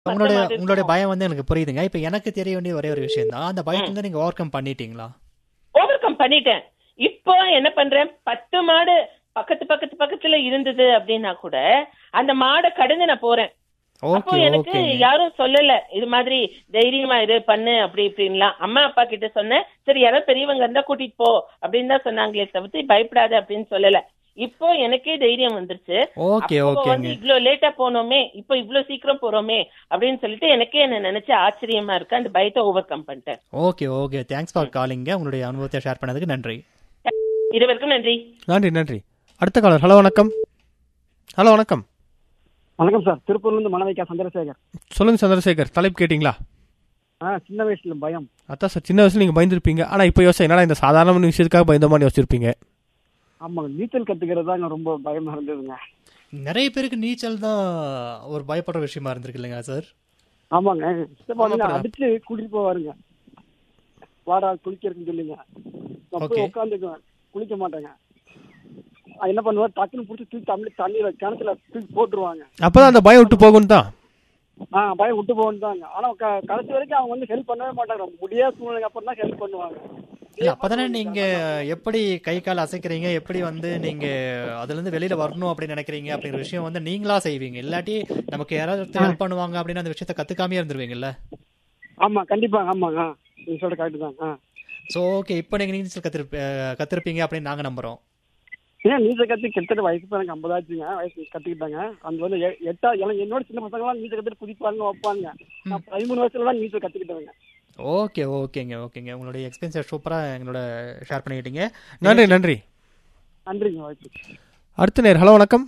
உங்களுடைய மாதிரி உங்களுடைய பயம் வந்து எனக்கு புரியுதுங்க இப்ப எனக்கு தெரிய வேண்டிய ஒரே ஒரு விஷயம் தான் அந்த பயத்துல இருந்து நீங்க ஓவர் கம் பண்ணிட்டீங்களா ஓவர் கம் பண்ணிட்டேன் இப்போ என்ன பண்றேன் பத்து மாடு பக்கத்து பக்கத்து பக்கத்துல இருந்தது அப்படின்னா கூட அந்த மாடை கடந்து நான் போறேன் அப்போ ஓகே எனக்கு ஓகே யாரும் சொல்லல இது மாதிரி தைரியமா இது பண்ணு அப்படி இப்படின்லாம் அம்மா அப்பா கிட்ட சொன்னேன் சரி யாராவது பெரியவங்க இருந்தா கூட்டிட்டு போ அப்படின்னு தான் சொன்னாங்களே தவிர்த்து பயப்படாத அப்படின்னு சொல்லல இப்போ எனக்கே தைரியம் வந்துருச்சு ஓகே அப்போ ஓகேங்க வந்து இவ்ளோ லேட்டா போனோமே இப்போ இவ்ளோ சீக்கிரம் போறோமே அப்படின்னு சொல்லிட்டு எனக்கே என்ன நினைச்சு ஆச்சரியமா இருக்கு அந்த பயத்தை ஓவர் கம் பண்ணிட்டேன் ஓகே ஓகே தேங்க்ஸ் ஃபார் காலிங்க உங்களுடைய அனுபவத்தை ஷேர் பண்ணதுக்கு நன்றி இருவருக்கும் நன்றி நன்றி நன்றி அடுத்த காலர் ஹலோ வணக்கம் ஹலோ வணக்கம் வணக்கம் சார் திருப்பூர்லேருந்து மணவைக்கா சந்திரசேகர் சொல்லுங்க சந்திரசேகர் தலைப்பு கேட்டிங்களா ஆ சின்ன வயசுல பயம் அதான் சார் சின்ன வயசுல நீங்க பயந்துருப்பீங்க ஆனா இப்போ யோசனை என்னடா இந்த சாதாரண விஷயத்துக்காக பயந்தமான்னு யோசிச்சிருப்பீங்க ஆமாங்க நீச்சல் கத்துக்கிறது தாங்க ரொம்ப பயமா இருந்ததுங்க நிறைய பேருக்கு நீச்சல் தான் ஒரு பயப்படுற விஷயமா இருந்திருக்கு இல்லைங்க சார் ஆமாங்க சித்தப்பா வந்து ஆமாப்பா. அடிச்சு கூட்டிட்டு போவாருங்க வாடா குளிக்கிறதுன்னு சொல்லுங்க நான் Okay. போய் உட்காந்துக்குவேன் குளிக்க மாட்டேங்க அது என்ன பண்ணுவார் டக்குன்னு பிடிச்சி தூக்கி தண்ணி தண்ணியில கிணத்துல தூக்கி போட்டுருவாங்க அப்பதான் அந்த பயம் விட்டு போகும் தான் ஆ பயம் விட்டு போகணுதாங்க ஆனா க- கடைசி வரைக்கும் அவங்க வந்து ஹெல்ப் பண்ணவே மாட்டாங்க முடியாத சூழ்நிலைக்கு அப்புறம் தான் ஹெல்ப் பண்ணுவாங்க இல்ல அப்பதானே நீங்க எப்படி கை கால் அசைக்கிறீங்க எப்படி வந்து நீங்க அதுல இருந்து வெளியில வரணும் அப்படின்னு நினைக்கிறீங்க அப்படிங்கிற விஷயம் வந்து நீங்களா செய்வீங்க இல்லாட்டி நமக்கு யாராவது ஹெல்ப் பண்ணுவாங்க அப்படின்னு அந்த விஷயத்த கத்துக்காமயே இருந்துருவீங்கல்ல ஆமா கண்டிப்பா ஆமாங்க ஆ, நீங்க சொல்ற கரெக்ட் தான் ஆ சோ ஓகே இப்போ நீங்க நீச்சல் கத்திருப்ப கத்திருப்பீங்க அப்படின்னு நாங்க நம்புறோம் ஏன் நீச்சல் கத்து கிட்டத்தட்ட வயசு இப்போ எனக்கு ஐம்பதாச்சுங்க வயசு கத்துக்கிட்டாங்க அந்த வந்து எ- எட்டா எல்லாம் என்னோட சின்ன பசங்களாம் நீச்சல் கத்துட்டு குதிப்பாங்க வைப்பாங்க நான் பதிமூணு வயசுல தான் நீச்சல் கத்துக்கிட்டவங்க ஓகே ஓகேங்க ஓகேங்க உங்களுடைய எக்ஸ்பீரியன்ஸை சூப்பரா எங்களோட ஷேர் பண்ணிக்கிட்டீங்க நன்றி நன்றி நன்றிங்க வாய்ப்பு அடுத்த நேர் ஹலோ வணக்கம்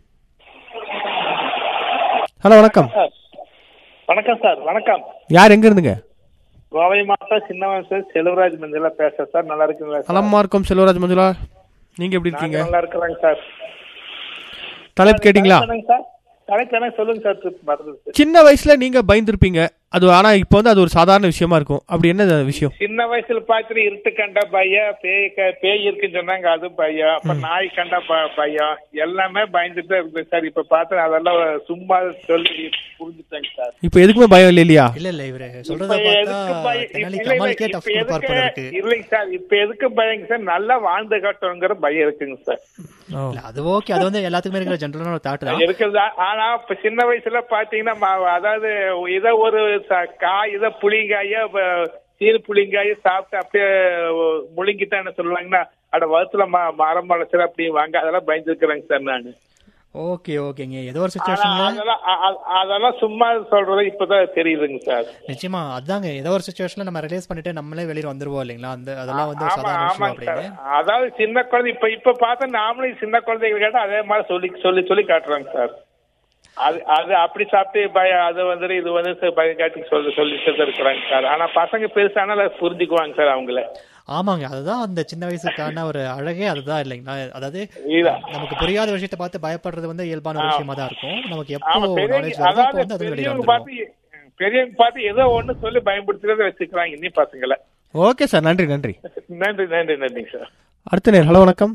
ஹலோ வணக்கம் வணக்கம் சார் வணக்கம் யார் எங்க இருந்துங்க கோவை மாவட்டம் சின்னவன் சார் செல்வராஜ் மஞ்சளா பேசுறேன் சார் நல்லா இருக்குங்களா சார் நலமா இருக்கும் செல்வராஜ் மஞ்சுளா நீங்க எப்படி நாங்க இருக்கீங்க நல்லா இருக்கிறாங்க சார் தலைப்பு கேட்டிங்களா சொல்லுங்க சார் தலைப்பு என்ன சொல்லுங்க சார் திருப்பி மறந்துது சார். சின்ன வயசுல நீங்க பயந்துருப்பீங்க அது ஆனா இப்போ வந்து அது ஒரு சாதாரண விஷயமா இருக்கும் அப்படி என்ன விஷயம் சின்ன வயசுல பார்த்துட்டு இருட்டு கண்ட பயம் பேய் க- பேய் இருக்குன்னு சொன்னாங்க அது பயம் அப்ப நாய் கண்ட ப- பயம் எல்லாமே பயந்துட்டு இருக்கு சார் இப்ப பார்த்தா அதெல்லாம் சும்மா சொல்லி புரிஞ்சுட்டாங்க சார் இப்போ எதுக்குமே பயம் இல்லை இல்லையா இல்ல இல்ல இவரு இப்ப சொல்றத பார்த்தா எதுக்கு பயம் தெனாலி இல்ல, இல்ல, கமாலுக்கே இப்ப டஃப் கொடுப்பார் போல இருக்கு எதுக்கு இல்லைங்க சார் இப்ப எதுக்கு பயங்க சார் நல்லா வாழ்ந்து காட்டுங்கிற பயம் இருக்குங்க சார் இல்ல அது ஓகே அது வந்து எல்லாத்துக்குமே இருக்கிற ஜென்ரலான ஒரு தாட் தான் இருக்குது ஆனா இப்ப சின்ன வயசுல பாத்தீங்கன்னா ம- அதாவது இத ஒரு ச- காய் இத புளிங்காய வ- சீர் புளிங்காய சாப்பிட்டு அப்படியே முழுங்கிட்டா என்ன சொல்லுவாங்கன்னா அட வகுத்துல ம மரம் வளர்ச்சி அப்படி வாங்க அதெல்லாம் பயந்துருக்கிறேங்க சார் நானு ஓகே ஓகேங்க ஏதோ ஒரு ஆனா சுச்சுவேஷன்ல அதெல்லாம் அ- அ- அதெல்லாம் சும்மா சொல்றது இப்பதான் தெரியுதுங்க சார் நிச்சயமா அதாங்க ஏதோ ஒரு சுச்சுவேஷன்ல நம்ம ரிலீஸ் பண்ணிட்டு நம்மளே வெளியில வந்துருவோம் இல்லைங்களா அந்த அதெல்லாம் வந்து ஒரு ஆமா சாதாரண விஷயம் ஆமாங்க சார் அப்படின்னு அதாவது சின்ன குழந்தை இப்ப இப்ப பார்த்தா நாமளும் சின்ன குழந்தைகள் கேட்டா அதே மாதிரி சொல்லி சொல்லி சொல்லி காட்டுறாங்க சார் அது அது அப்படி சாப்பிட்டு பயம் அது வந்து இது வந்து சார் பயம் காட்டி சொல்லி சொல்லிட்டு இருக்கிறாங்க சார் ஆனா பசங்க பெருசானா அதை புரிஞ்சுக்குவாங்க சார் அவங்கள ஆமாங்க அதுதான் அந்த சின்ன வயசுக்கான ஒரு அழகே அதுதான் இல்லைங்களா அதாவது இதுதான் நமக்கு புரியாத விஷயத்தை பார்த்து பயப்படுறது வந்து இயல்பான ஒரு விஷயமா தான் இருக்கும் நமக்கு எப்போ ஆமா நாலேஜ் பெரியவங்க வருதோ அப்போ அதாவது வந்து அது வெளியில பெரியவங்க வந்துடும் பார்த்து பெரியவங்க பார்த்து ஏதோ ஒண்ணு சொல்லி பயன்படுத்துறத வச்சுக்கிறாங்க இன்னி பசங்களை ஓகே சார் நன்றி நன்றி நன்றி நன்றி நன்றிங்க சார் அடுத்த நேர் ஹலோ வணக்கம்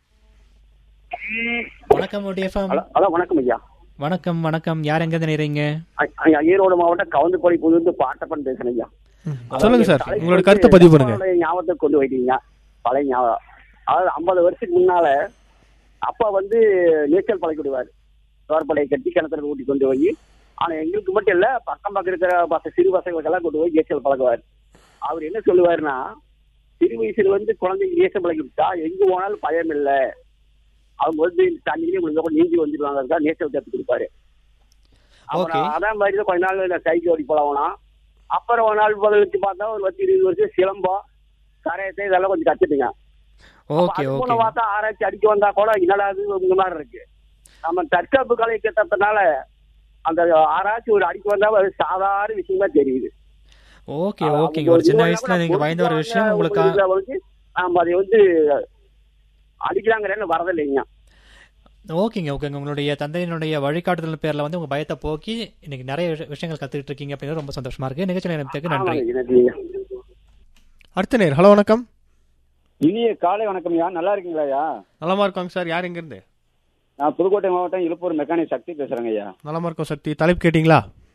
வணக்கம் ODFM. ஹலோ வணக்கம் ஐயா வணக்கம் வணக்கம் யார் எங்க இருந்து நேரீங்க ஐ- ஐயா, ஈரோடு மாவட்டம் கவுந்தப்பள்ளி புதுந்து பாட்டப்பன் பேசுறேன் ஐயா சொல்லுங்க சார் தலைப்பு உங்களோட வந்து கருத்தை பதிவு பண்ணுங்க பழைய ஞாபகத்துக்கு கொண்டு போயிட்டீங்க பழைய ஞாபகம் அதாவது ஐம்பது வருஷத்துக்கு முன்னால அப்பா வந்து நீச்சல் பழக்கி விடுவார் தோற்பலையை கட்டி கிணத்துல ஊட்டி கொண்டு போய் ஆனா எங்களுக்கு மட்டும் இல்ல பக்கம் பக்கம் இருக்கிற பச சிறு பசங்களுக்கெல்லாம் கொண்டு போய் நீச்சல் பழகுவார் அவர் என்ன சொல்லுவாருன்னா சிறு வயசுல வந்து குழந்தைங்க நீச்சல் பழக்கி விட்டா எங்க போனாலும் பயம் இல்ல அவங்க வந்து தண்ணியிலே உங்களுக்கு நீந்தி வந்துடுவாங்க நீச்சல் கத்து கொடுப்பாரு Okay. அப்புறம் அதான் மாதிரி தான் கொஞ்ச நாள் நான் சைக்கிள் ஓடி போலாம் அப்புறம் ஒரு நாள் பதிலுக்கு பார்த்தா ஒரு பத்து இருபது வருஷம் சிலம்பம் கரையத்தை இதெல்லாம் கொஞ்சம் கத்துட்டுங்க ஓகே அது ஓகே போல பார்த்தா ஆராய்ச்சி அடிக்க வந்தா கூட என்னடா அது இந்த மாதிரி இருக்கு நம்ம தற்காப்பு கலை கட்டத்தினால அந்த ஆராய்ச்சி ஒரு அடிக்க வந்தா அது சாதாரண விஷயமா தெரியுது ஓகே ஓகேங்க ஒரு சின்ன வயசுல நீங்க பயந்த ஒரு விஷயம் உங்களுக்கு உங்களுக்கு நாம அதை வந்து அடிக்கிறாங்கிறேன்னு வரதில்லைங்க ஓகேங்க ஓகேங்க உங்களுடைய தந்தையினுடைய வழிகாட்டுதல் பேர்ல வந்து உங்க பயத்தை போக்கி இன்னைக்கு நிறைய விஷ- விஷயங்கள் கத்துக்கிட்டு இருக்கீங்க அப்படிங்கிறது ரொம்ப சந்தோஷமா இருக்கு நிகழ்ச்சி நேரத்துக்கு நன்றி ஆமாங்க, நன்றிங்க. அடுத்த நேர் ஹலோ வணக்கம் இனிய காலை வணக்கம் ஐயா நல்லா இருக்கீங்களா ஐயா நலமா இருக்கோங்க சார் யார் எங்க இருந்து நான் புதுக்கோட்டை மாவட்டம் இழுப்பூர் மெக்கானிக் சக்தி பேசுறேங்க ஐயா நலமா இருக்கோம் சக்தி தலைப்பு கேட்டிங்களா